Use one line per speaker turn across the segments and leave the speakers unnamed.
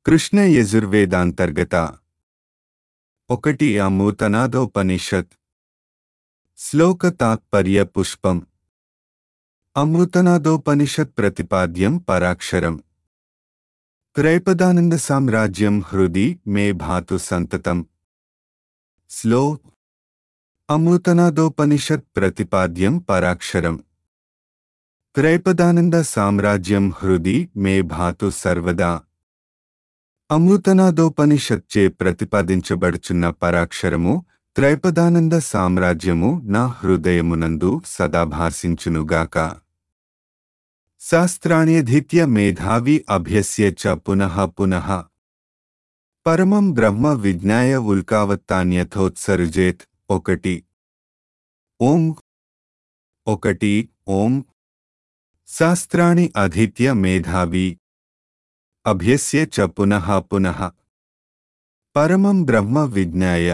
కృష్ణ యజుర్వేదాంతర్గత ఒకటి అమృతనాదోపనిషత్ శ్లోక తాత్పర్య పుష్పం అమృతనాదోపనిషత్ ప్రతిపాద్యం పరాక్షరం త్రైపదానంద సామ్రాజ్యం హృది మే భాతు సంతతం స్లో అమృతనాదోపనిషత్ ప్రతిపాద్యం పరాక్షరం త్రైపదానంద సామ్రాజ్యం హృది మే భాతు సర్వదా అమృతనాదోపనిషత్చే ప్రతిపాదించబడుచున్న పరాక్షరము త్రైపదానంద సామ్రాజ్యము నా హృదయమునందు సదా భాసించునుగాక శాస్త్రాణ్యధీత్య మేధావి అభ్యస్య చ పునః పునః పరమం బ్రహ్మ విజ్ఞాయ ఉల్కావత్తాన్యథోత్సరుజేత్ ఒకటి ఓం ఒకటి ఓం శాస్త్రాణి అధీత్య మేధావి అభ్యస్య చ పునః పునః పరమం బ్రహ్మ విజ్ఞాయ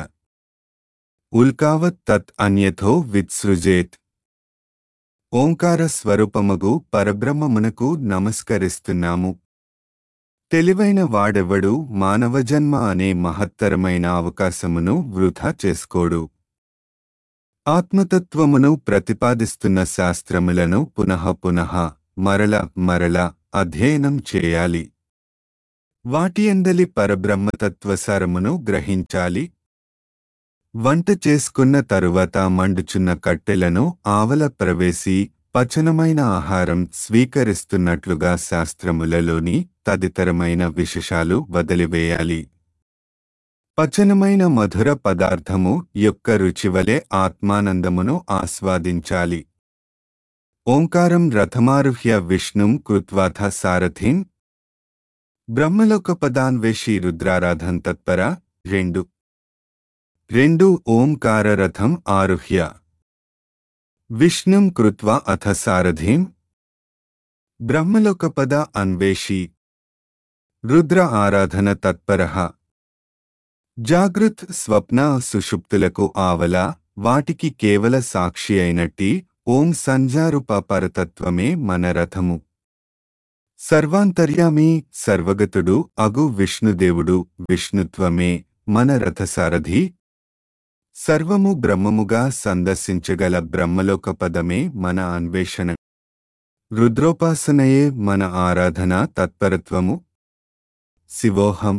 ఉల్కావత్ తత్ అన్యథో విత్సృజేత్ ఓంకార స్వరూపమగు పరబ్రహ్మమునకు నమస్కరిస్తున్నాము తెలివైన వాడెవడు మానవ జన్మ అనే మహత్తరమైన అవకాశమును వృధా చేసుకోడు ఆత్మతత్వమును ప్రతిపాదిస్తున్న శాస్త్రములను పునః పునః మరల మరల అధ్యయనం చేయాలి వాటి ఎందలి పరబ్రహ్మతత్వసారమును గ్రహించాలి వంట చేసుకున్న తరువాత మండుచున్న కట్టెలను ఆవల ప్రవేశి పచనమైన ఆహారం స్వీకరిస్తున్నట్లుగా శాస్త్రములలోని తదితరమైన విశేషాలు వదిలివేయాలి పచనమైన మధుర పదార్థము యొక్క రుచివలే ఆత్మానందమును ఆస్వాదించాలి ఓంకారం రథమారుహ్య విష్ణుం కృత్వాథ సారథిన్ బ్రహ్మలోక పదాన్వేషి రుద్రారాధన్ తత్పర రెండు రెండు ఓంకార రథం ఆరుహ్య విష్ణుం కృత్వా అథ సారథిం బ్రహ్మలోకపద అన్వేషి రుద్ర ఆరాధన తత్పర జాగృత్ స్వప్న సుషుప్తులకు ఆవల వాటికి కేవల సాక్షి అయినట్టి ఓం సంజారూప పరతత్వమే మన రథము సర్వాంతర్యామి సర్వగతుడు అగు విష్ణుదేవుడు విష్ణుత్వమే మన రథసారథి సర్వము బ్రహ్మముగా సందర్శించగల బ్రహ్మలోక పదమే మన అన్వేషణ రుద్రోపాసనయే మన ఆరాధన తత్పరత్వము శివోహం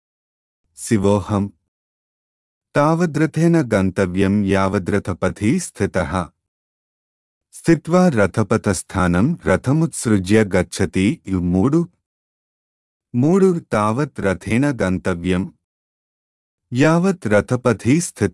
శివోహం తావద్రథేన గంతవ్యం యావద్రథపథి స్థిత స్థిత్వా రథపథస్థానం రథముత్సృజ్య గచ్చతి ఇవ్ మూడు మూడు తావత్ రథేన గంతవ్యం యావత్ రథపథి స్థిత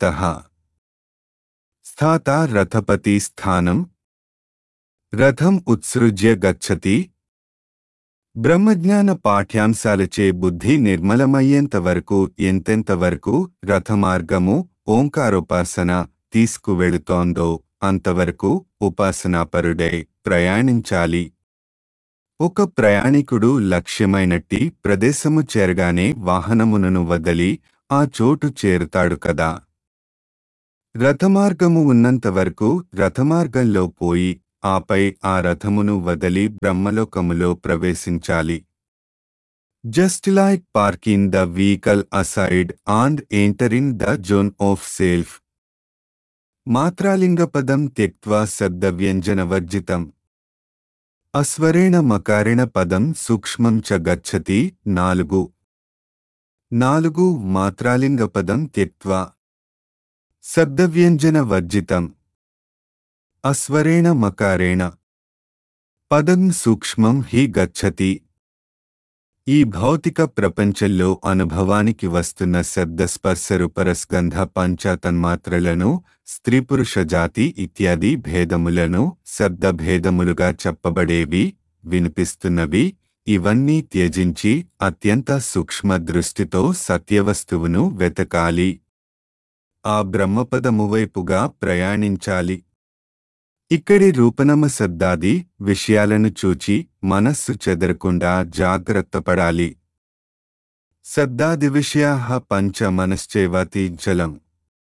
స్థాత రథపతి స్థానం రథం ఉత్సృజ్య గచ్చతి బ్రహ్మజ్ఞాన పాఠ్యాంశాలచే బుద్ధి నిర్మలమయ్యేంత వరకు ఎంతెంత వరకు రథమార్గము ఓంకారోపాసన తీసుకువెళుతోందో అంతవరకు ఉపాసనాపరుడై ప్రయాణించాలి ఒక ప్రయాణికుడు లక్ష్యమైనట్టి ప్రదేశము చేరగానే వాహనమునను వదలి ఆ చోటు చేరుతాడు కదా రథమార్గము ఉన్నంతవరకు రథమార్గంలో పోయి ఆపై ఆ రథమును వదలి బ్రహ్మలోకములో ప్రవేశించాలి just like parking the vehicle aside and entering the zone of self మాత్రాలింగపదం త్యక్వా శబ్దవ్యంజనవర్జితం అస్వరేణ మకారేణ పదం సూక్ష్మం చ గచ్చతి నాలుగు నాలుగు మాత్రాలింగపదం త్యక్వా శబ్దవ్యంజన వర్జితం అస్వరేణ మకారేణ పదం సూక్ష్మం హి గచ్చతి ఈ భౌతిక ప్రపంచంలో అనుభవానికి వస్తున్న శబ్దస్పర్శరుపరస్గంధ పంచతన్మాత్రలను స్త్రీ పురుష జాతి ఇత్యాది భేదములను శబ్దభేదములుగా చెప్పబడేవి వినిపిస్తున్నవి ఇవన్నీ త్యజించి అత్యంత సూక్ష్మ దృష్టితో సత్యవస్తువును వెతకాలి ఆ బ్రహ్మపదము వైపుగా ప్రయాణించాలి ఇక్కడి రూపనమ శబ్దాది విషయాలను చూచి మనస్సు చెదరకుండా జాగ్రత్తపడాలి శబ్దాది విషయా పంచ మనశ్చేవాతి జలం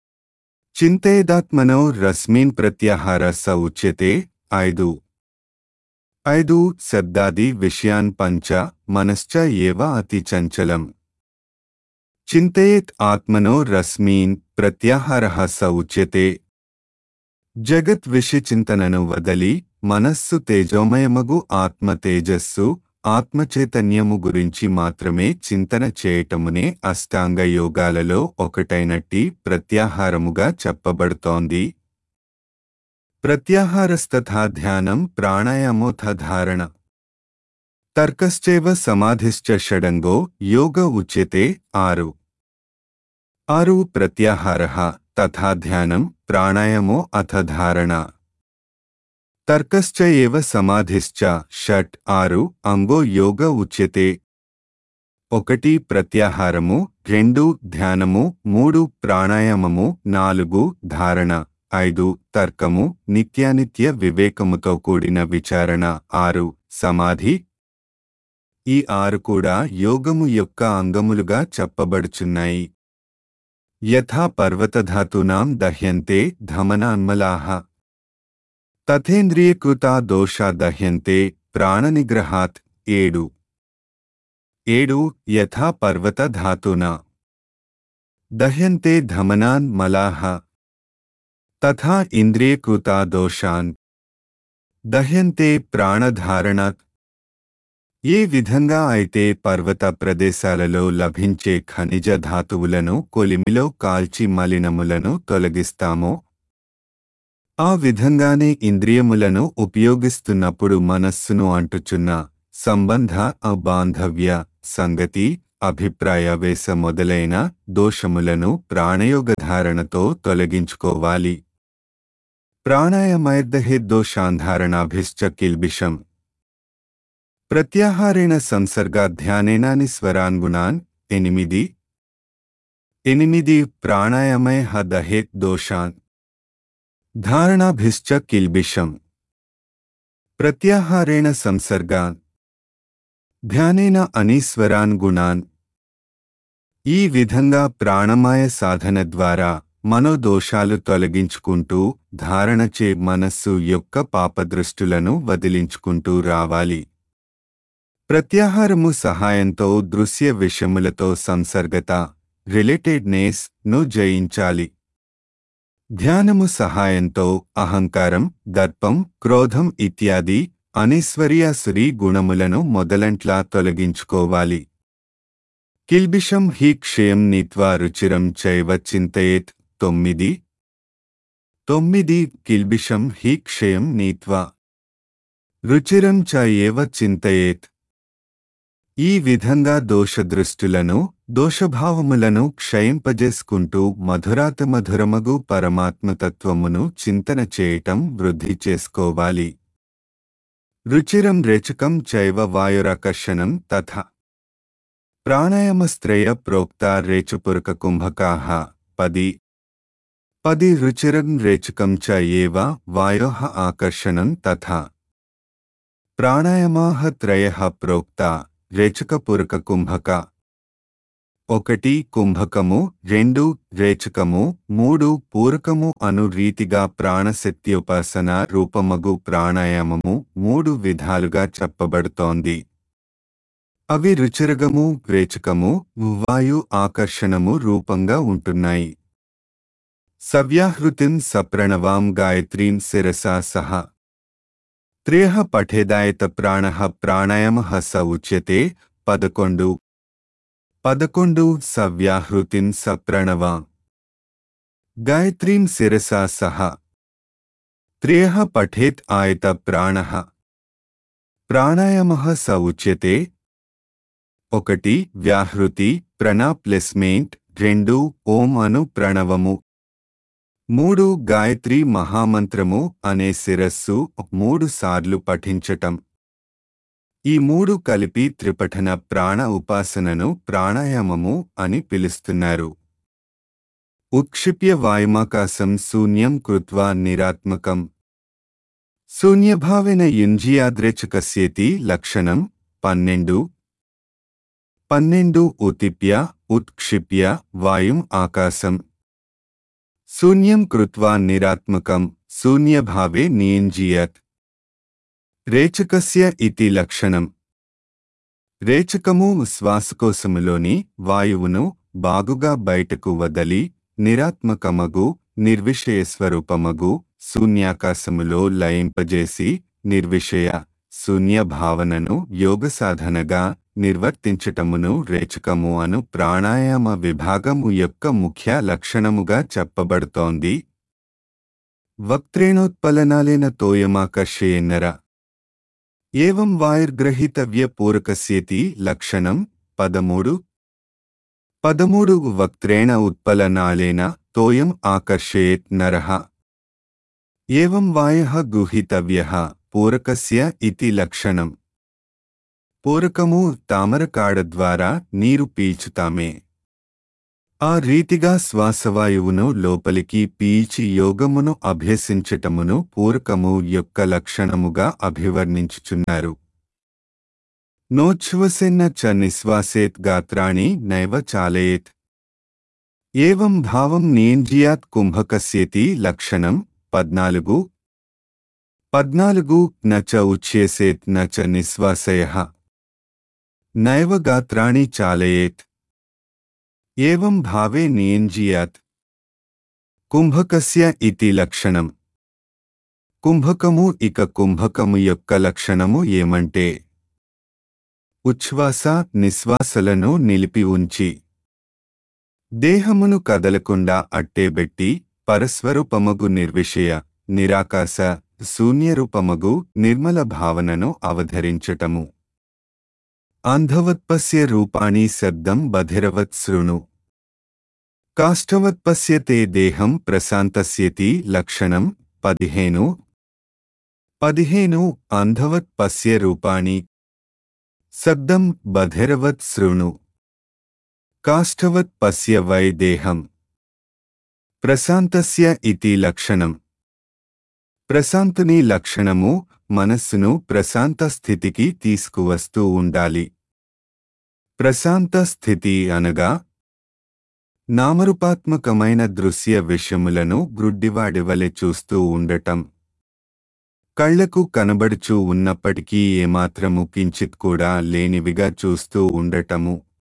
చింతేదాత్మనో రస్మిన్ ప్రత్యాహార స ఉచ్యతే ఐదు ఐదు శబ్దాది విషయాన్ పంచ మనశ్చ ఏవ అతి చంచలం చింతయేత్ ఆత్మనో రస్మీన్ ప్రత్యాహార స ఉచ్యతే జగత్ విషచింతనను వదలి మనస్సు తేజోమయమగు ఆత్మ తేజస్సు ఆత్మచైతన్యము గురించి మాత్రమే చింతన చేయటమునే అష్టాంగ యోగాలలో ఒకటైనట్టి ప్రత్యాహారముగా చెప్పబడుతోంది ప్రత్యాహారస్తథా ధ్యానం ప్రాణాయామోథ ధారణ తర్కశ్చేవ సమాధిశ్చ షడంగో యోగ ఉచ్యతే ఆరు ఆరు ప్రత్యాహార తథా ధ్యానం ప్రాణాయామో అథ ధారణ తర్కశ్చ ఏవ సమాధిశ్చ షట్ ఆరు అంగో యోగ ఉచ్యతే ఒకటి ప్రత్యాహారము రెండు ధ్యానము మూడు ప్రాణాయామము నాలుగు ధారణ ఐదు తర్కము నిత్యానిత్య వివేకముతో కూడిన విచారణ ఆరు సమాధి ఈ ఆరు కూడా యోగము యొక్క అంగములుగా చెప్పబడుచున్నాయి యథా పర్వతధాతూనాం దహ్యంతే ధమనాన్మలాహ తథేంద్రియకృతా దోషా దహ్యంతే ప్రాణనిగ్రహాత్ ఏడు ఏడు యథా పర్వతధాతునా దహ్యంతే ధమనాన్ మలాహ తథా ఇంద్రియకృతా దోషాన్ దహ్యంతే ప్రాణధారణాత్ ఏ విధంగా అయితే పర్వత ప్రదేశాలలో లభించే ఖనిజ ధాతువులను కొలిమిలో కాల్చి మలినములను తొలగిస్తామో ఆ విధంగానే ఇంద్రియములను ఉపయోగిస్తున్నప్పుడు మనస్సును అంటుచున్న సంబంధ అబాంధవ్య సంగతి అభిప్రాయవేశ మొదలైన దోషములను ప్రాణయోగధారణతో తొలగించుకోవాలి ప్రాణాయమైర్దహేద్దోషాంధారణాభిశ్చ కిల్బిషం ప్రత్యాహారేణ సంసర్గాధ్యానేనాని స్వరాన్గుణాన్ ఎనిమిది ఎనిమిది ప్రాణాయామయ దహేత్ దోషాన్ ధారణాభిశ్చ కిల్బిషం ప్రత్యాహారేణ సంసర్గాన్ ధ్యానేన అనీశ్వరాన్ గుణాన్ ఈ విధంగా ప్రాణమాయ సాధన ద్వారా మనోదోషాలు తొలగించుకుంటూ ధారణచే మనస్సు యొక్క పాపదృష్టులను వదిలించుకుంటూ రావాలి ప్రత్యాహారము సహాయంతో దృశ్య విషయములతో సంసర్గత రిలేటెడ్నెస్ ను జయించాలి ధ్యానము సహాయంతో అహంకారం దర్పం క్రోధం ఇత్యాది అనీశ్వర్యాసురి గుణములను మొదలంట్లా తొలగించుకోవాలి కిల్బిషం హి క్షయం నీత్వా రుచిరం చైవ చింతయేత్ తొమ్మిది తొమ్మిది కిల్బిషం హి క్షయం నీత్వా రుచిరం చ ఏవ చింతయేత్ ఈ విధంగా దోషదృష్టులను దోషభావములను క్షయింపజేసుకుంటూ మధురాత మధురమగు పరమాత్మతత్వమును చింతన చేయటం వృద్ధి చేసుకోవాలి రుచిరం రేచకం చైవ వాయురాకర్షణం తథా ప్రాణాయామస్త్రయ ప్రోక్త రేచుపురక కుంభకాః పది పది రుచిరం రేచకం చ ఏవ వాయోః ఆకర్షణం తథా ప్రాణాయామాః త్రయః ప్రోక్త రేచకపురక కుంభక ఒకటి కుంభకము రెండు రేచకము మూడు పూరకము అను రీతిగా ప్రాణశక్త్యోపాసన రూపమగు ప్రాణాయామము మూడు విధాలుగా చెప్పబడుతోంది అవి రుచిరగము రేచకము వాయు ఆకర్షణము రూపంగా ఉంటున్నాయి సవ్యాహృతిం సప్రణవాం గాయత్రీం శిరసా సహ త్రియః పఠేదాయత ప్రాణః ప్రాణాయామః స ఉచ్యతే పదకొండు పదకొండు సవ్యాహృతిం సప్రణవా గాయత్రీం శిరసా సహ త్రియః పఠేత్ ఆయత ప్రాణః ప్రాణాయామః స ఉచ్యతే ఒకటి వ్యాహృతి ప్రణా ప్లెస్మెంట్ రెండు ఓం అను ప్రణవము మూడు గాయత్రి మహామంత్రము అనే శిరస్సు మూడు సార్లు పఠించటం ఈ మూడు కలిపి త్రిపఠన ప్రాణ ఉపాసనను ప్రాణాయామము అని పిలుస్తున్నారు ఉత్క్షిప్య వాయుమాకాశం శూన్యం కృత్వా నిరాత్మకం శూన్యభావేన యుంజియాద్రేచకస్యేతి లక్షణం పన్నెండు పన్నెండు ఉతిప్య ఉత్క్షిప్య వాయుం ఆకాశం శూన్యం కృత్వా నిరాత్మకం శూన్యభావే నియుంజియత్ రేచకస్య ఇతి లక్షణం రేచకము శ్వాసకోశములోని వాయువును బాగుగా బయటకు వదలి నిరాత్మకమగు నిర్విషయస్వరూపమగు శూన్యాకాశములో లయింపజేసి నిర్విషయ శూన్య భావనను యోగ సాధనగా నిర్వర్తించటమును రేచకము అను ప్రాణాయామ విభాగము యొక్క ముఖ్య లక్షణముగా చెప్పబడుతోంది వక్త్రేణోత్పలనాలేన తోయమాకర్షయేన్నర ఏవం వాయుర్గ్రహీతవ్య పూరకస్యేతి లక్షణం పదమూడు పదమూడు వక్త్రేణ ఉత్పలనాలేన తోయం ఆకర్షయేత్ నరః ఏవం వాయః గుహితవ్యః పూరకస్య ఇతి లక్షణం పూరకము తామరకాడ ద్వారా నీరు పీల్చుతామే ఆ రీతిగా శ్వాసవాయువును లోపలికి పీల్చి యోగమును అభ్యసించటమును పూరకము యొక్క లక్షణముగా అభివర్ణించుచున్నారు నోచ్ఛ్వసెన్న చ నిశ్వాసేత్ గాత్రాణి నైవ చాలయేత్ ఏవం భావం నియంజ్యాత్ కుంభకస్యేతి లక్షణం పద్నాలుగు పద్నాలుగు న చ ఉచ్ఛ్యేసేత్ న చ నిశ్వాసయః నైవ గాత్రాణి చాలయేత్ ఏవం భావే నియంజ్యాత్ కుంభకస్య ఇతి లక్షణం కుంభకము ఇక కుంభకము యొక్క లక్షణము ఏమంటే ఉచ్ఛ్వాస నిశ్వాసలను నిలిపి ఉంచి దేహమును కదలకుండా అట్టేబెట్టి పరస్వరూపమగు నిర్విషయ నిరాకాశ శూన్యరూపమగు నిర్మల భావనను అవధరించటము అంధవత్పస్య రూపాణి శబ్దం బధిరవత్ శృణు కాష్టవత్పశ్యతే దేహం ప్రశాంతస్యతి లక్షణం పదిహేను పదిహేను అంధవత్ పశ్య రూపాణి శబ్దం బధిరవత్ శృణు కాష్టవత్ పశ్య వై దేహం ప్రశాంతస్య ఇతి లక్షణం ప్రశాంతుని లక్షణము మనస్సును ప్రశాంత స్థితికి తీసుకువస్తూ ఉండాలి ప్రశాంత స్థితి అనగా నామరూపాత్మకమైన దృశ్య విషయములను గ్రుడ్డివాడివలె చూస్తూ ఉండటం కళ్లకు కనబడుచూ ఉన్నప్పటికీ ఏమాత్రము కించిత్ కూడా లేనివిగా చూస్తూ ఉండటము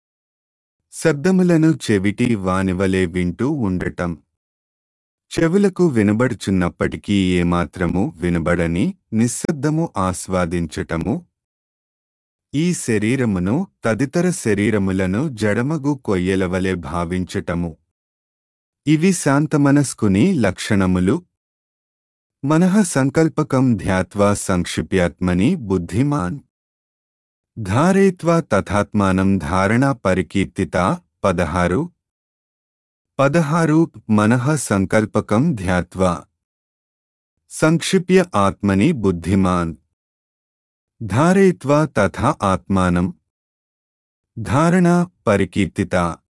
శబ్దములను చెవిటి వానివలే వింటూ ఉండటం చెవులకు వినబడుచున్నప్పటికీ ఏమాత్రము వినబడని నిశ్శబ్దము ఆస్వాదించటము ఈ శరీరమును తదితర శరీరములను జడమగు కొయ్యలవలె భావించటము ఇవి శాంతమనస్కుని లక్షణములు మనః సంకల్పకం ధ్యాత్వా సంక్షిప్యాత్మని బుద్ధిమాన్ ధారయిత్వా తథాత్మానం ధారణా పరికీర్తిత పదహారు పదహారు మనః సంకల్పకం ధ్యాత్వా సంక్షిప్య ఆత్మని బుద్ధిమాన్ ధారయిత్వా తథా ఆత్మానం ధారణ పరికీర్తిత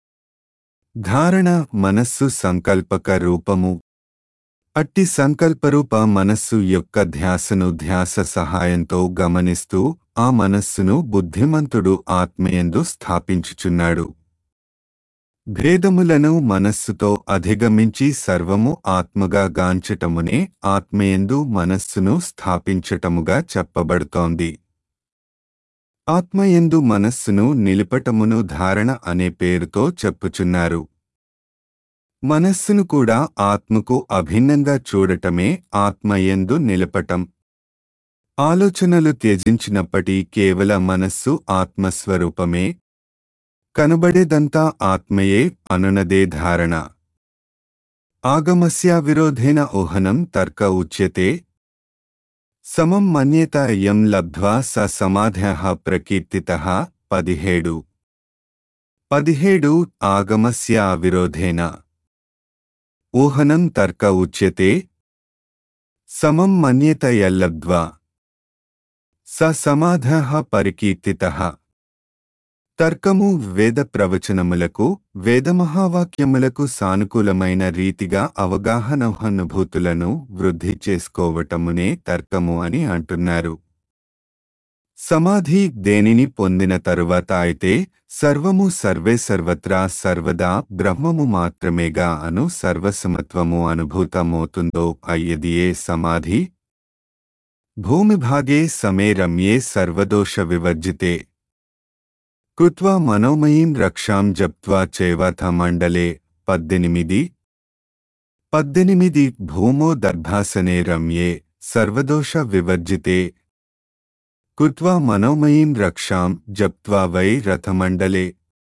ధారణ మనస్సు సంకల్పక రూపము అట్టి సంకల్పరూప మనస్సు యొక్క ధ్యాసను ధ్యాస సహాయంతో గమనిస్తూ ఆ మనస్సును బుద్ధిమంతుడు ఆత్మయందు స్థాపించుచున్నాడు భేదములను మనస్సుతో అధిగమించి సర్వము ఆత్మగా గాంచటమునే ఆత్మయందు మనస్సును స్థాపించటముగా చెప్పబడుతోంది ఆత్మయందు మనస్సును నిలిపటమును ధారణ అనే పేరుతో చెప్పుచున్నారు మనస్సును కూడా ఆత్మకు అభిన్నంగా చూడటమే ఆత్మయందు నిలపటం ఆలోచనలు త్యజించినప్పటి కేవల మనస్సు ఆత్మస్వరూపమే కనబడేదంతా ఆత్మయే అనునదే ధారణ ఆగమస్య విరోధేన ఓహనం తర్క ఉచ్యతే సమం మన్యేత యం లబ్ధ్వా స సమాధ్య ప్రకీర్తిత పదిహేడు పదిహేడు ఆగమస్య విరోధేన ఊహనం తర్క ఉచ్యతే సమం మన్యేత యల్లబ్ధ్వా స సమాధ పరికీర్తిత తర్కము వేద ప్రవచనములకు వేదమహావాక్యములకు సానుకూలమైన రీతిగా అవగాహనానుభూతులను వృద్ధి చేసుకోవటమునే తర్కము అని అంటున్నారు సమాధి దేనిని పొందిన తరువాత అయితే సర్వము సర్వే సర్వత్రా సర్వదా బ్రహ్మము మాత్రమేగా అను సర్వసమత్వము అనుభూతమవుతుందో అయ్యదియే సమాధి భూమిభాగే సమే రమ్యే సర్వదోష వివర్జితే కృత్వా మనోమయీం రక్షాం జప్త్వా చైవథ మండలే పద్దెనిమిది పద్దెనిమిది భూమో దర్భాసనే రమ్యే సర్వదోష వివర్జితే కృత్వా మనోమయీం రక్షాం జప్త్వా వై రథమండలే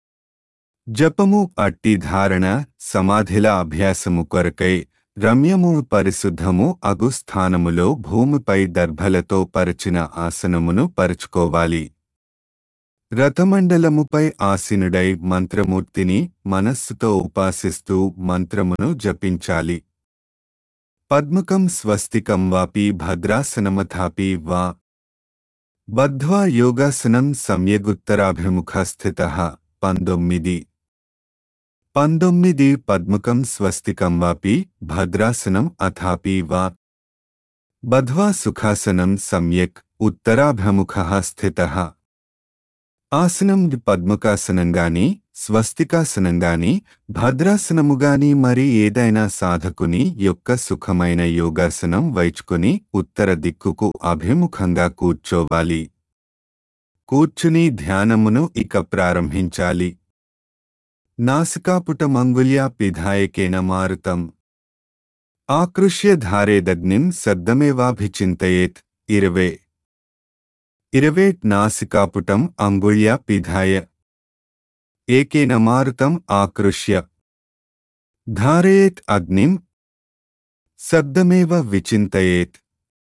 జపము అట్టి ధారణ సమాధిల అభ్యాసము కొరకై రమ్యము పరిశుద్ధము అగు స్థానములో భూమిపై దర్భలతో పరచిన ఆసనమును పరుచుకోవాలి రథమండలముపై ఆసీనుడై మంత్రమూర్తిని మనస్సుతో ఉపాసిస్తూ మంత్రమును జపించాలి పద్మకం స్వస్తికం వాపి భద్రాసనమథాపి వా బద్ధ్వా యోగాసనం సమ్యగుత్తరాభిముఖ స్థిత పంతొమ్మిది పంతొమ్మిది పద్మకం స్వస్తికం వాపి భద్రాసనం అథాపి వా బధ్వా సుఖాసనం సమ్యక్ ఉత్తరాభిముఖ స్థిత ఆసనం పద్మకాసనంగాని స్వస్తికాసనంగాని భద్రాసనముగాని మరి ఏదైనా సాధకుని యొక్క సుఖమైన యోగాసనం వైచుకుని ఉత్తర దిక్కుకు అభిముఖంగా కూర్చోవాలి కూర్చుని ధ్యానమును ఇక ప్రారంభించాలి నాసికాపుటమంగుల్యా పిధాయకేన మారుతం ఆకృష్య ధారేదగ్నిం శబ్దమేవాభిచింతయేత్ ఇరవే ఇరవేట్ నాసికాపుటం అంగుళ్యా పిధాయ ఏకేన మారుతం ఆకృష్య ధారయేత్ అగ్నిం శబ్దమేవ విచింతయేత్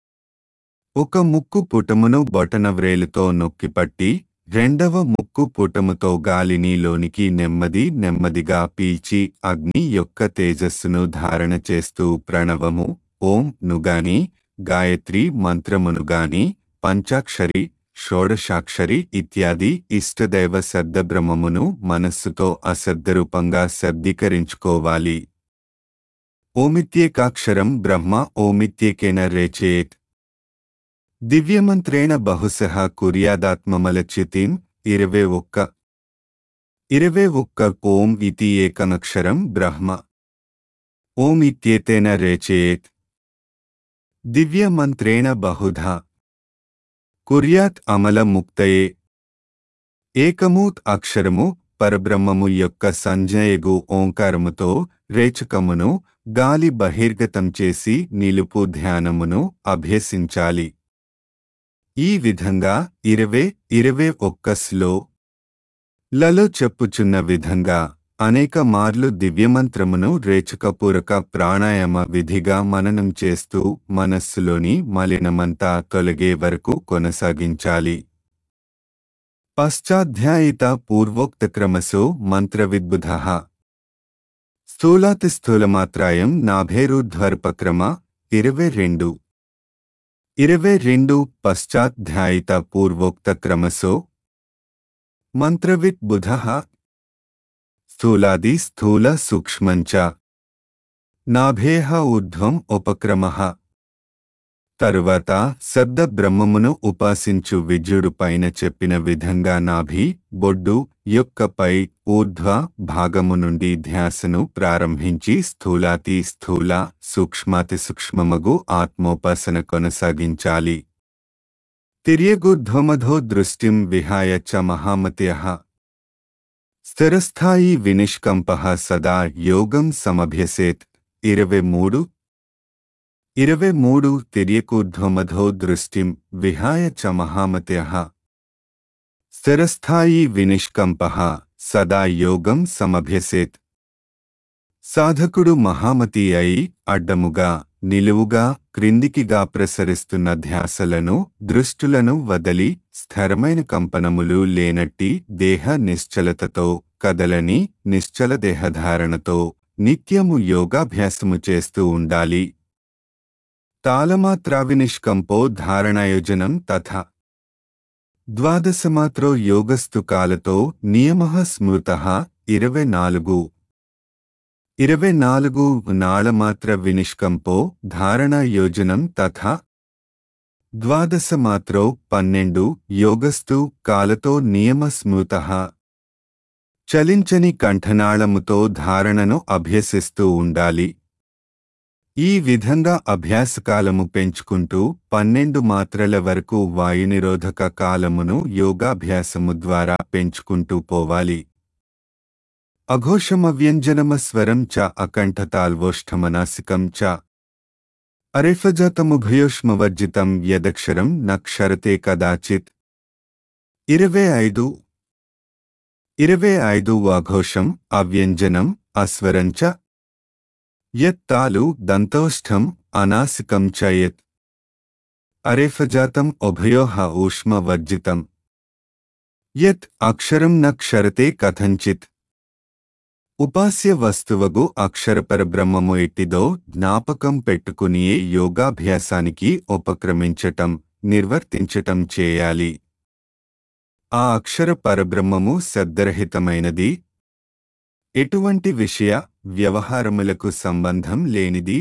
ఒక ముక్కు పుటమును బొటనవ్రేలుతో నొక్కిపట్టి రెండవ ముక్కు పుటముతో గాలిని లోనికి నెమ్మది నెమ్మదిగా పీల్చి అగ్ని యొక్క తేజస్సును ధారణ చేస్తూ ప్రణవము ఓం నుగాని గాయత్రి మంత్రమునుగాని పంచాక్షరి షోడశాక్షరి ఇత్యాది ఇష్టదైవ శబ్దబ్రహ్మమును మనస్సుతో అశబ్దరూపంగా శబ్దీకరించుకోవాలి ఓమిత్యేకాక్షరం బ్రహ్మ ఓమిత్యేకేన రేచేత్ దివ్యమంత్రేణ బహుశః కుర్యాదాత్మమలచ్యుతిం ఇరవై ఒక్క ఇరవై ఒక్క ఓం ఇతి ఏకమక్షరం బ్రహ్మ ఓం ఇత్యేతేన రేచేత్ దివ్యమంత్రేణ బహుధా కుర్యాత్ అమల ముక్తయే ఏకమూత్ అక్షరము పరబ్రహ్మము యొక్క సంజయగు ఓంకారముతో రేచకమును గాలి బహిర్గతం చేసి నిలుపు ధ్యానమును అభ్యసించాలి ఈ విధంగా ఇరవై ఇరవై ఒక్కస్లో లలో చెప్పుచున్న విధంగా అనేక మార్లు దివ్యమంత్రమును రేచకపూరక ప్రాణాయామ విధిగా మననం చేస్తూ మనస్సులోని మలినమంతా తొలగే వరకు కొనసాగించాలి పశ్చాధ్యాయిత పూర్వోక్త క్రమసో మంత్రవిద్బుధ స్థూలాతిస్థూలమాత్రాయం నాభేరుధ్వర్పక్రమ ఇరవై రెండు ఇరవై రెండు పశ్చాధ్యాయిత పూర్వోక్త క్రమసో మంత్రవిత్ బుధ స్థూలాది స్థూల సూక్ష్మంచ నాభేహ ఊర్ధ్వం ఉపక్రమ తరువాత శబ్ద బ్రహ్మమును ఉపాసించు విద్యుడు పైన చెప్పిన విధంగా నాభి బొడ్డు యొక్క పై ఊర్ధ్వ భాగము నుండి ధ్యాసను ప్రారంభించి స్థూలాతి స్థూల సూక్ష్మాతి సూక్ష్మమగు ఆత్మోపాసన కొనసాగించాలి తిర్యగుర్ధ్వమధో దృష్టిం విహాయ చ మహామత్య స్థిరస్థాయి వినిష్కంప సదా యోగం సమభ్యసేత్ ఇరవై మూడు ఇరవై మూడు తిర్యకూర్ధ్వమధో దృష్టిం విహాయ చ మహామత్య స్థిరస్థాయి వినిష్కంప సదా యోగం సమభ్యసేత్ సాధకుడు మహామతి అయి అడ్డముగా నిలువుగా క్రిందికిగా ప్రసరిస్తున్న ధ్యాసలను దృష్టులను వదలి స్థిరమైన కంపనములు లేనట్టి దేహ నిశ్చలతతో కదలని నిశ్చల దేహధారణతో నిత్యము యోగాభ్యాసము చేస్తూ ఉండాలి తాళమాత్రావినిష్కంపో ధారణాయోజనం తథా ద్వాదశమాత్రో యోగస్తు కాలతో నియమ స్మృత ఇరవై నాలుగు ఇరవై నాలుగు నాళమాత్ర వినిష్కంపో ధారణ యోజనం తథా ద్వాదశమాత్రో పన్నెండు యోగస్తు కాలతో నియమ స్మృత చలించని కంఠనాళముతో ధారణను అభ్యసిస్తూ ఉండాలి ఈ విధంగా అభ్యాసకాలము పెంచుకుంటూ పన్నెండు మాత్రల వరకు వాయునిరోధక కాలమును యోగాభ్యాసము ద్వారా పెంచుకుంటూ పోవాలి అఘోషమవ్యంజనమస్వరం చ అకంఠతాల్వోష్ఠమనాసికం చ అరిఫజతముభయోష్మవర్జితం యదక్షరం నక్షరతే కదాచిత్ ఇరవై ఐదు ఇరవై ఐదు అఘోషం అవ్యంజనం అస్వరంచ యత్తాలు దంతోష్ఠం అనాసికం చ యత్ అరేఫజాతం ఉభయోః ఊష్మవర్జితం యత్ అక్షరం న క్షరతే కథంచిత్ ఉపాస్య వస్తువగు అక్షరపరబ్రహ్మము ఎట్టిదో జ్ఞాపకం పెట్టుకునియే యోగాభ్యాసానికి ఉపక్రమించటం నిర్వర్తించటం చేయాలి ఆ అక్షర పరబ్రహ్మము శబ్దరహితమైనది ఎటువంటి విషయ వ్యవహారములకు సంబంధం లేనిది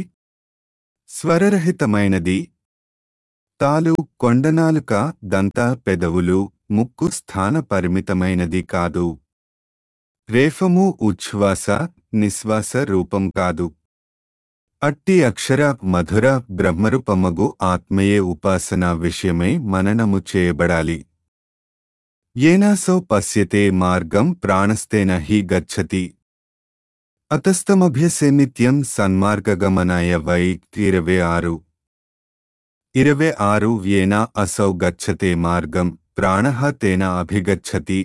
స్వరరహితమైనది తాలు కొండనాలుక దంత పెదవులు ముక్కు స్థాన పరిమితమైనది కాదు రేఫము ఉచ్ఛ్వాస నిశ్వాస రూపం కాదు అట్టి అక్షర మధుర బ్రహ్మరూపమగు ఆత్మయే ఉపాసనా విషయమై మననము చేయబడాలి ఏనాసౌ పశ్యతే మార్గం ప్రాణస్తేన హి గచ్చతి అతస్తమభ్యసే నిత్యం సన్మార్గగమనాయ వై ఇరవై ఆరు ఇరవై ఆరు ఏనా అసౌ గచ్చతే మార్గం ప్రాణ తేన అభిగచ్చతి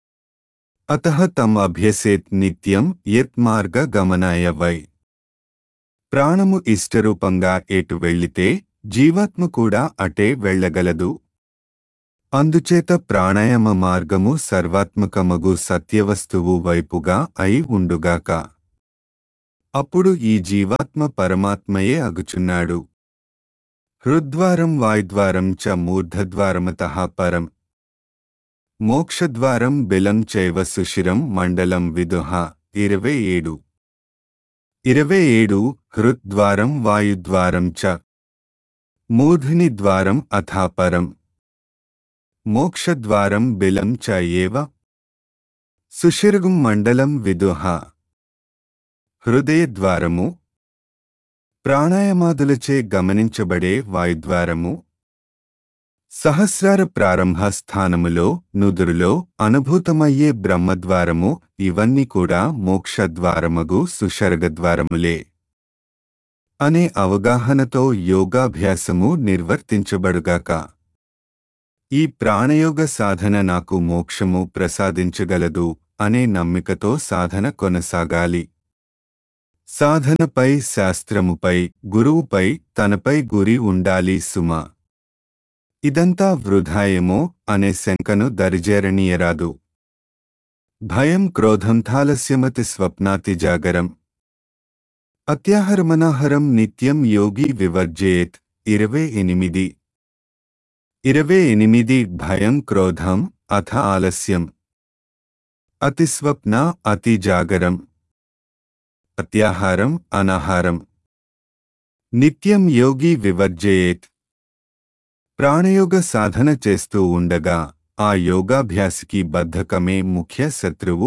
అత తమ్ అభ్యసేత్ నిత్యం యత్ మార్గ గమనాయ వై ప్రాణము ఇష్టరూపంగా ఎటు వెళ్ళితే జీవాత్మ కూడా అటే వెళ్ళగలదు అందుచేత ప్రాణాయామ మార్గము సర్వాత్మకమగు సత్యవస్తువు వైపుగా అయి ఉండుగాక అప్పుడు ఈ జీవాత్మ పరమాత్మయే అగుచున్నాడు హృద్వారం వాయుద్వారం చ మూర్ధద్వారమత పరం మోక్షద్వారం బిలం చైవ సుషిరం మండలం విదుహ ఇరవై ఏడు ఇరవై ఏడు హృద్వారం వాయుద్వారం చ మూర్ధిని ద్వారం అథాపరం మోక్షద్వారం బిలం చ ఏవ సుషిరగుం మండలం విదుహ హృదయద్వారము ప్రాణాయామాదులచే గమనించబడే వాయుద్వారము సహస్రార ప్రారంభ స్థానములో నుదురులో అనుభూతమయ్యే బ్రహ్మద్వారము ఇవన్నీ కూడా మోక్షద్వారమగు సుషర్గద్వారములే అనే అవగాహనతో యోగాభ్యాసము నిర్వర్తించబడుగాక ఈ ప్రాణయోగ సాధన నాకు మోక్షము ప్రసాదించగలదు అనే నమ్మికతో సాధన కొనసాగాలి సాధనపై శాస్త్రముపై గురువుపై తనపై గురి ఉండాలి సుమ ఇదంతా వృధాయేమో అనే శంకను దరిజేరనీయరాదు భయం క్రోధం థాలస్యమతి స్వప్నాతి జాగరం అత్యాహరమనాహరం నిత్యం యోగి వివర్జేత్ ఇరవై ఎనిమిది ఇరవై ఎనిమిది భయం క్రోధం అథ ఆలస్యం అతిస్వప్న అతి జాగరం అత్యాహారం అనాహారం నిత్యం యోగి వివర్జయేత్ ప్రాణయోగ సాధన చేస్తూ ఉండగా ఆ యోగాభ్యాసికి బద్ధకమే ముఖ్య శత్రువు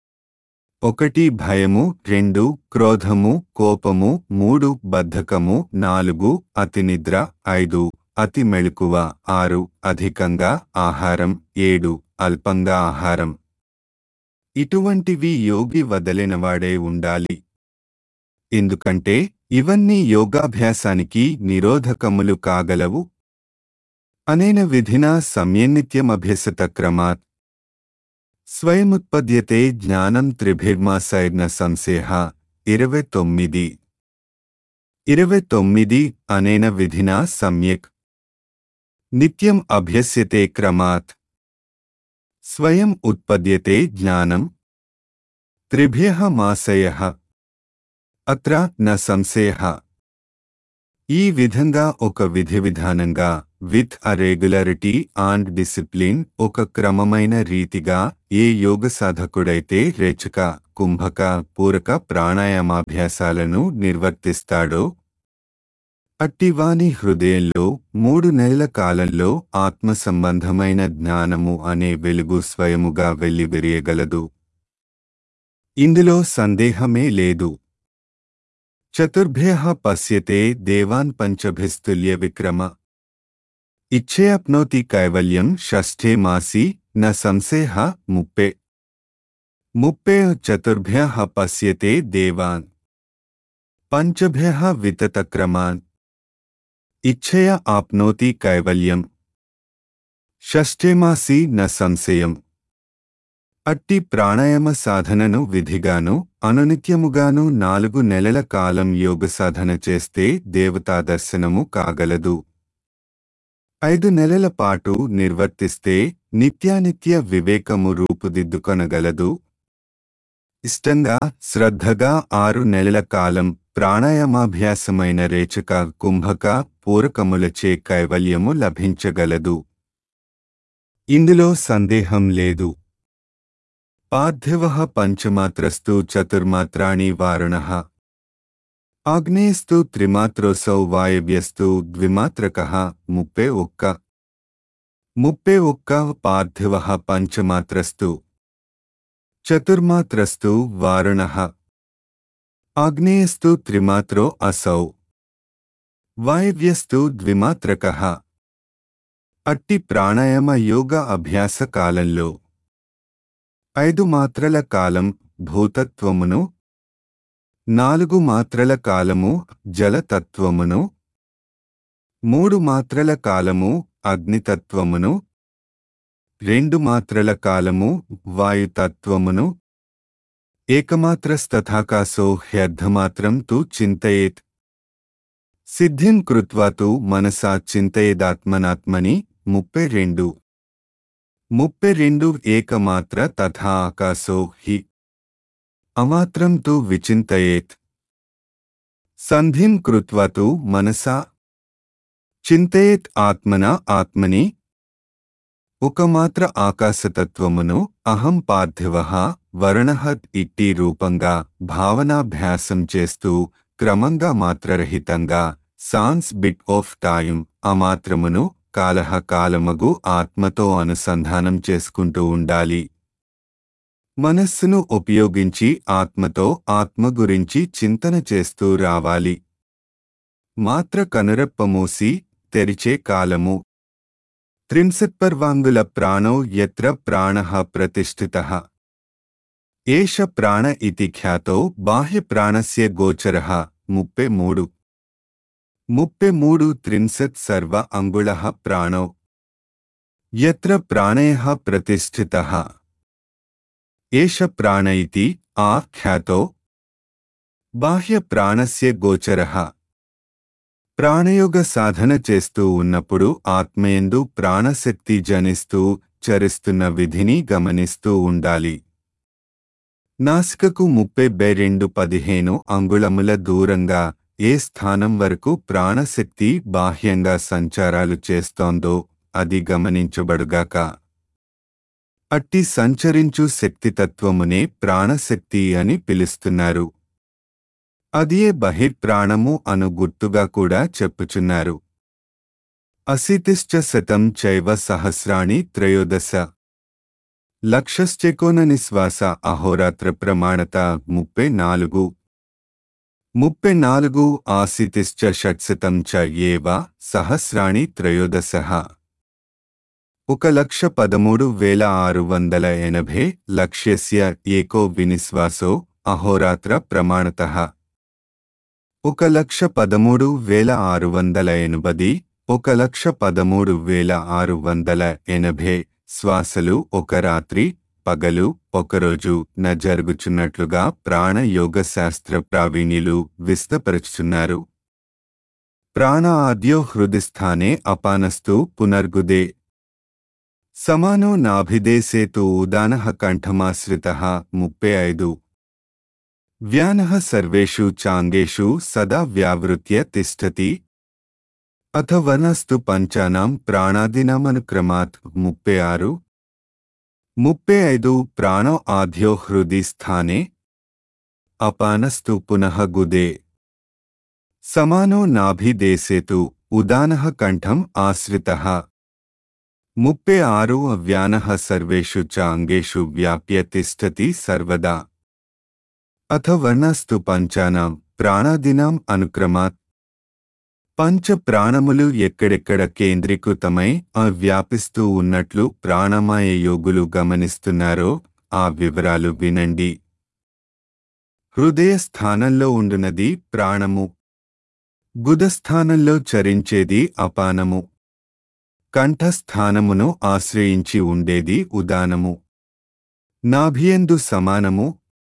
ఒకటి భయము రెండు క్రోధము కోపము మూడు బద్ధకము నాలుగు అతినిద్ర ఐదు అతి మెళుకువ ఆరు అధికంగా ఆహారం ఏడు అల్పంగా ఆహారం ఇటువంటివి యోగి వదలినవాడే ఉండాలి ఎందుకంటే ఇవన్నీ యోగాభ్యాసానికి నిరోధకములు కాగలవు అనేన విధినా సమ్యన్నిత్యమభ్యసత క్రమాత్ స్వయముత్పద్యతే జ్ఞానం త్రిభిర్మాసైర్న సంశేహ ఇరవై తొమ్మిది ఇరవై తొమ్మిది అనేన విధినా సమ్యక్ నిత్యం అభ్యస్యతే క్రమాత్ స్వయం ఉత్పద్యతే జ్ఞానం త్రిభ్యః మాసయః అత్ర న సంశయః ఈ విధంగా ఒక విధి విధానంగా with a regularity and discipline ఒక క్రమమైన రీతిగా ఏ యోగ సాధకుడైతే రేచక కుంభక పూరక ప్రాణాయామాభ్యాసాలను నిర్వర్తిస్తాడో అట్టివాని హృదయంలో మూడు నెలల కాలంలో ఆత్మ సంబంధమైన జ్ఞానము అనే వెలుగు స్వయముగా వెల్లివిరియగలదు ఇందులో సందేహమే లేదు చతుర్భ్యः పశ్యతే దేవాన్ పంచభిస్తుల్య విక్రమ ఇచ్చేప్నోతి కైవల్యం షష్ఠే మాసి న సంశయ ముప్పే ముప్పే చతుర్భ్యः పశ్యతే దేవాన్ పంచభ్యः వితతక్రమాన్ ఇచ్ఛయ ఆప్నోతి కైవల్యం షష్ఠేమాసి న సంశయం అట్టి ప్రాణాయామ సాధనను విధిగాను అనునిత్యముగాను నాలుగు నెలల కాలం యోగ సాధన చేస్తే దేవతా దర్శనము కాగలదు ఐదు నెలల పాటు నిర్వర్తిస్తే నిత్యానిత్య వివేకము రూపుదిద్దుకొనగలదు ఇష్టంగా శ్రద్ధగా ఆరు నెలల కాలం ప్రాణాయామాభ్యాసమైన రేచక కుంభక పూరకములచే కైవల్యము లభించగలదు ఇందులో సందేహం లేదు పార్థివ పంచమాత్రస్తు చతుర్మాత్రాణి వారుణ ఆగ్నేయస్తు త్రిమాత్రోసౌ వాయవ్యస్తు ద్విమాత్రక ముప్పే ఒక్క ముప్పే ఒక్క పార్థివ పంచమాత్రస్తు చతుర్మాత్రస్తు వారుణ ఆగ్నేయస్తు త్రిమాత్రో అసౌ వాయవ్యస్తు ద్విమాత్రక అట్టి ప్రాణాయామ యోగ అభ్యాస కాలంలో ఐదు మాత్రల కాలం భూతత్వమును నాలుగు మాత్రల కాలము జలతత్వమును మూడు మాత్రల కాలము అగ్నితత్వమును రెండు మాత్రల కాలము వాయుతత్వమును ఏకమాత్రస్తథాకాశో హ్యర్ధమాత్రం తు చింతయేత్ సిద్ధిం కృత్వా తు మనసా చింతయేదాత్మనాత్మని ముప్పై రెండు ముప్పై రెండు ఏకమాత్ర తథా ఆకాశో హి అమాత్రం తు విచింతయేత్ సంధిం కృత్వా తు మనసా చింతయేత్ ఆత్మన ఆత్మని ఒక మాత్ర ఆకాశతత్వమును అహం పార్థివ వర్ణహత్ ఇట్టి రూపంగా భావనాభ్యాసం చేస్తూ క్రమంగా మాత్రరహితంగా సాన్స్ బిట్ ఆఫ్ టైం అమాత్రమును కాలహ కాలమగు ఆత్మతో అనుసంధానం చేసుకుంటూ ఉండాలి మనస్సును ఉపయోగించి ఆత్మతో ఆత్మ గురించి చింతన చేస్తూ రావాలి మాత్ర కనురెప్పమూసి తెరిచే కాలము త్రింశత్పర్వాంగుల ప్రాణో యత్ర ప్రాణ ప్రతిష్ఠిత ఏష ప్రాణ ఇతి ఖ్యాతో బాహ్యప్రాణస్య గోచర ముప్పై మూడు ముప్పై మూడు త్రింశత్ సర్వ అంగుళ ప్రాణో యత్ర ప్రాణయ ప్రతిష్ఠిత ఏష ప్రాణ ఇతి ఆ ఖ్యాతో బాహ్యప్రాణస్య గోచర ప్రాణయోగ సాధన చేస్తూ ఉన్నప్పుడు ఆత్మయందు ప్రాణశక్తి జనిస్తూ చరిస్తున్న విధిని గమనిస్తూ ఉండాలి నాసికకు ముప్పై బై రెండు పదిహేను అంగుళముల దూరంగా ఏ స్థానం వరకు ప్రాణశక్తి బాహ్యంగా సంచారాలు చేస్తోందో అది గమనించబడుగాక అట్టి సంచరించు శక్తితత్వమునే ప్రాణశక్తి అని పిలుస్తున్నారు అదియే బహిర్ప్రాణము అను గుర్తుగా కూడా చెప్పుచున్నారు అసితిశ్చ శతం చైవ సహస్రాణి త్రయోదశ లక్షశ్చేకోన నిశ్వాస అహోరాత్ర ప్రమాణత ముప్పై నాలుగు ముప్పై నాలుగు ఆసితిశ్చ షట్శతం చ ఏవ సహస్రాణి త్రయోదశ ఒక లక్ష పదమూడు వేల ఆరు వందల ఎనభై లక్ష్యస్య ఏకో వినిశ్వాసో అహోరాత్ర ప్రమాణత ఒక లక్ష పదమూడు వేల ఆరు వందల ఎనభది ఒక లక్ష పదమూడు వేల ఆరు వందల ఎనభై శ్వాసలు ఒక రాత్రి పగలు ఒకరోజు న జరుగుచున్నట్లుగా ప్రాణయోగ శాస్త్ర ప్రావీణ్యులు విస్తపరుచుచున్నారు ప్రాణ ఆద్యో హృదిస్థానే అపానస్తు పునర్గుదే సమానో నాభిదేశేతు ఉదానః కంఠమాశ్రితः ముప్పై ఐదు వ్యానః సర్వేషు చాంగేషు సదా వ్యావృత్య తిష్టతి అథ వనస్తు పంచానాం ప్రాణాదినామనుక్రమాత్ ముప్పై ఆరు ముప్పై ఐదు ప్రాణో ఆద్యో హృది స్థానే అపానస్తు పునః గుదే సమానో నాభిదేశేతు ఉదానః కంఠం ఆశ్రితः ముప్పై ఆరు వ్యానః సర్వేషు చ అంగేషు వ్యాప్య తిష్టతి సర్వదా అథ వర్ణస్తు పంచానాం ప్రాణాదినాం అనుక్రమాత్ పంచ ప్రాణములు ఎక్కడెక్కడ కేంద్రీకృతమై ఆ వ్యాపిస్తూ ఉన్నట్లు ప్రాణమాయ యోగులు గమనిస్తున్నారో ఆ వివరాలు వినండి హృదయ స్థానంలో ఉండునది ప్రాణము గుదస్థానంలో చరించేది అపానము కంఠస్థానమును ఆశ్రయించి ఉండేది ఉదానము నాభియందు సమానము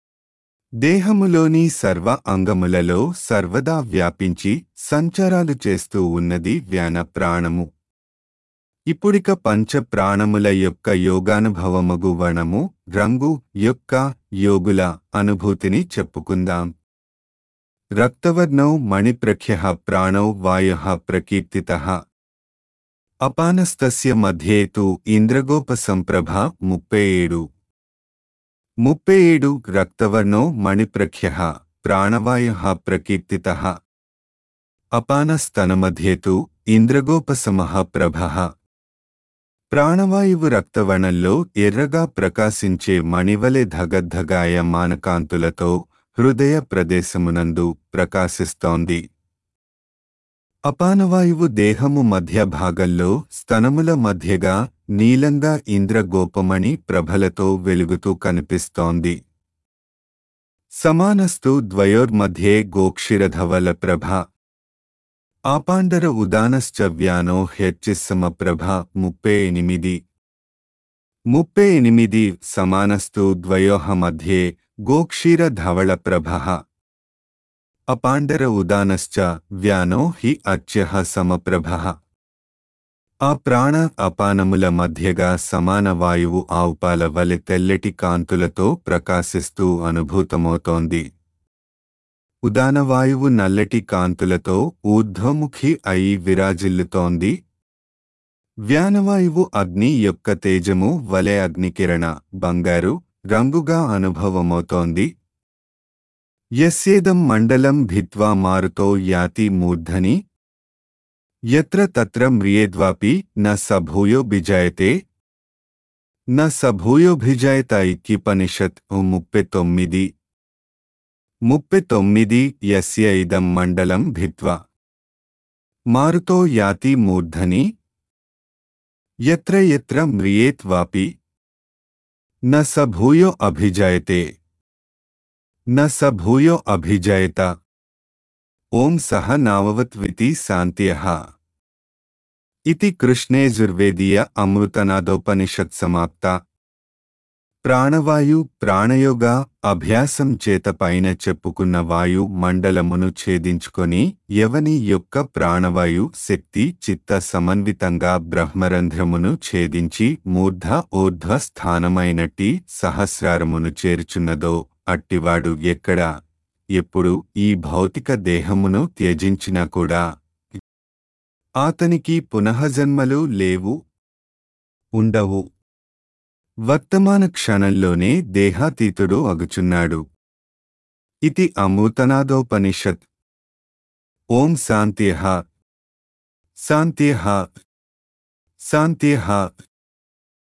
దేహములోని సర్వ అంగములలో సర్వదా వ్యాపించి సంచారాలు చేస్తూ ఉన్నది వ్యాన ప్రాణము ఇప్పుడిక పంచ ప్రాణముల యొక్క యోగానుభవమగు వణము రంగు యొక్క యోగుల అనుభూతిని చెప్పుకుందాం రక్తవర్ణౌ మణిప్రఖ్య ప్రాణౌ వాయు ప్రకీర్తిత అపానస్తస్య మధ్యే తు ఇంద్రగోపసంప్రభ ముప్పై ఏడు ముప్పై ఏడు రక్తవర్ణో మణిప్రఖ్య ప్రాణవాయు ప్రకీర్తిత అపానస్తనమధ్యే తు ఇంద్రగోపసమ ప్రభ ప్రాణవాయువు రక్తవర్ణంలో ఎర్రగా ప్రకాశించే మణివలె ధగద్ధగాయ మానకాంతులతో హృదయ ప్రదేశమునందు ప్రకాశిస్తోంది అపానవాయువు దేహము మధ్య భాగంలో స్తనముల మధ్యగా నీలంగా ఇంద్రగోపమణి ప్రభలతో వెలుగుతూ కనిపిస్తోంది సమానస్తు ద్వయోర్మధ్యే గోక్షిరధవల ప్రభ ఆపాండర ఉదానశ్చ వ్యానో హ్యచ్చిస్సమ ప్రభ ముప్పై ఎనిమిది ముప్పై ఎనిమిది సమానస్తు ద్వయోహ మధ్యే గోక్షీర ధవళ ప్రభ అపాండర ఉదానశ్చ వ్యానో హి అర్చ్య సమప్రభ ఆ ప్రాణ అపానముల మధ్యగా సమాన వాయువు ఆవుపాల వలె తెల్లటి కాంతులతో ప్రకాశిస్తూ అనుభూతమవుతోంది ఉదానవాయువు నల్లటి కాంతులతో ఊర్ధ్వముఖి అయి విరాజిల్లుతోంది వ్యానవాయువు అగ్ని యొక్క తేజము వలె అగ్నికిరణ బంగారు రంగుగా అనుభవమవుతోంది యస్యేదం మండలం భిత్వా మారుతో యాతి మూర్ధని యత్ర తత్ర మ్రియేద్వాపి న సభూయో బిజాయతే న సభూయోభిజాయత ఇక్కిపనిషత్ ముప్పై తొమ్మిది ముప్పై తొమ్మిది యస్య ఇదం మండలం భిత్వా మారుతో యాతి మూర్ధని యత్ర యత్ర మ్రియేత్ వాపి న సభూయో అభిజాయతే న సభూయో అభిజాయత ఓం సహ నావవత్వితి శాంత్యః ఇతి కృష్ణేజుర్వేదీయ అమృతనాదోపనిషత్ సమాప్త ప్రాణవాయు ప్రాణయోగ అభ్యాసం చేత పైన చెప్పుకున్న వాయు మండలమును ఛేదించుకొని ఎవని యొక్క ప్రాణవాయు శక్తి చిత్త సమన్వితంగా బ్రహ్మరంధ్రమును ఛేదించి మూర్ధ ఊర్ధ్వ స్థానమైనట్టి సహస్రారమును చేర్చున్నదో అట్టివాడు ఎక్కడ ఎప్పుడు ఈ భౌతిక దేహమును త్యజించినా కూడా ఆతనికి పునఃజన్మలు లేవు ఉండవు వర్తమాన క్షణంలోనే దేహాతీతుడు అగుచున్నాడు ఇది అమూతనాదోపనిషత్ ఓం శాంత్యః శాంత్యః శాంత్యః